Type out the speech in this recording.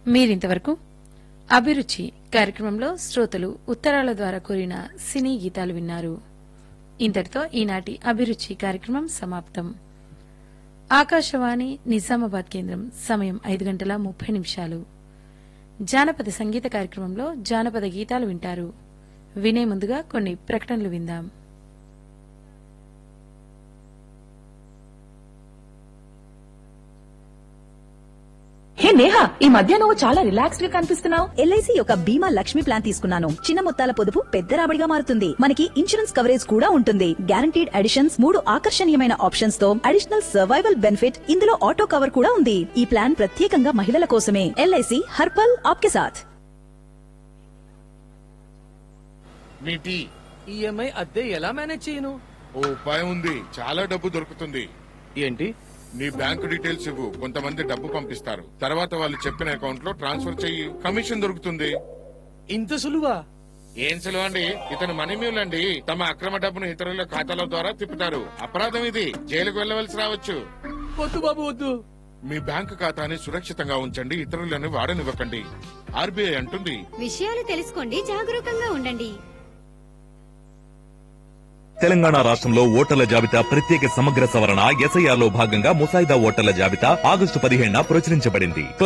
మీరింతవరకు అభిరుచి కార్యక్రమంలో శ్రోతలు ఉత్తరాల ద్వారా కోరిన సినీ గీతాలు విన్నారు ఇంతటితో ఈనాటి అభిరుచి కార్యక్రమం సమాప్తం ఆకాశవాణి నిజామాబాద్ కేంద్రం సమయం ఐదు గంటల ముప్పై నిమిషాలు జానపద సంగీత కార్యక్రమంలో జానపద గీతాలు వింటారు వినే ముందుగా కొన్ని ప్రకటనలు విందాం హే నేహా ఈ మధ్య నువ్వు చాలా రిలాక్స్డ్ గా కనిపిస్తున్నావు ఎల్ఐసి యొక్క బీమా లక్ష్మి ప్లాన్ తీసుకున్నాను చిన్న మొత్తాల పొదుపు పెద్ద రాబడిగా మారుతుంది మనకి ఇన్సూరెన్స్ కవరేజ్ కూడా ఉంటుంది గ్యారంటీడ్ అడిషన్స్ మూడు ఆకర్షణీయమైన ఆప్షన్స్ తో అడిషనల్ సర్వైవల్ బెనిఫిట్ ఇందులో ఆటో కవర్ కూడా ఉంది ఈ ప్లాన్ ప్రత్యేకంగా మహిళల కోసమే ఎల్ఐసి హర్పల్ ఆప్కే సాథ్ నీ టీ ఈఎంఐ అద్దె ఎలా మేనేజ్ చేయను ఓ ఉపాయం ఉంది చాలా డబ్బు దొరుకుతుంది ఏంటి నీ బ్యాంకు డీటెయిల్స్ ఇవ్వు కొంతమంది డబ్బు పంపిస్తారు తర్వాత వాళ్ళు చెప్పిన అకౌంట్ లో ట్రాన్స్ఫర్ చెయ్యి కమిషన్ దొరుకుతుంది ఇంత సులువా ఏం సులువు అండి ఇతను మనీ మ్యూల్ అండి తమ అక్రమ డబ్బును ఇతరుల ఖాతాల ద్వారా తిప్పుతారు అపరాధం ఇది జైలుకు వెళ్ళవలసి రావచ్చు వద్దు బాబు వద్దు మీ బ్యాంకు ఖాతాని సురక్షితంగా ఉంచండి ఇతరులను వాడనివ్వకండి ఆర్బీఐ అంటుంది విషయాలు తెలుసుకోండి జాగరూకంగా ఉండండి తెలంగాణ రాష్ట్రంలో ఓటర్ల జాబితా ప్రత్యేక సమగ్ర సవరణ ఎస్ఐఆర్ లో భాగంగా ముసాయిదా ఓటర్ల జాబితా ఆగస్టు పదిహేడున ప్రచురించబడింది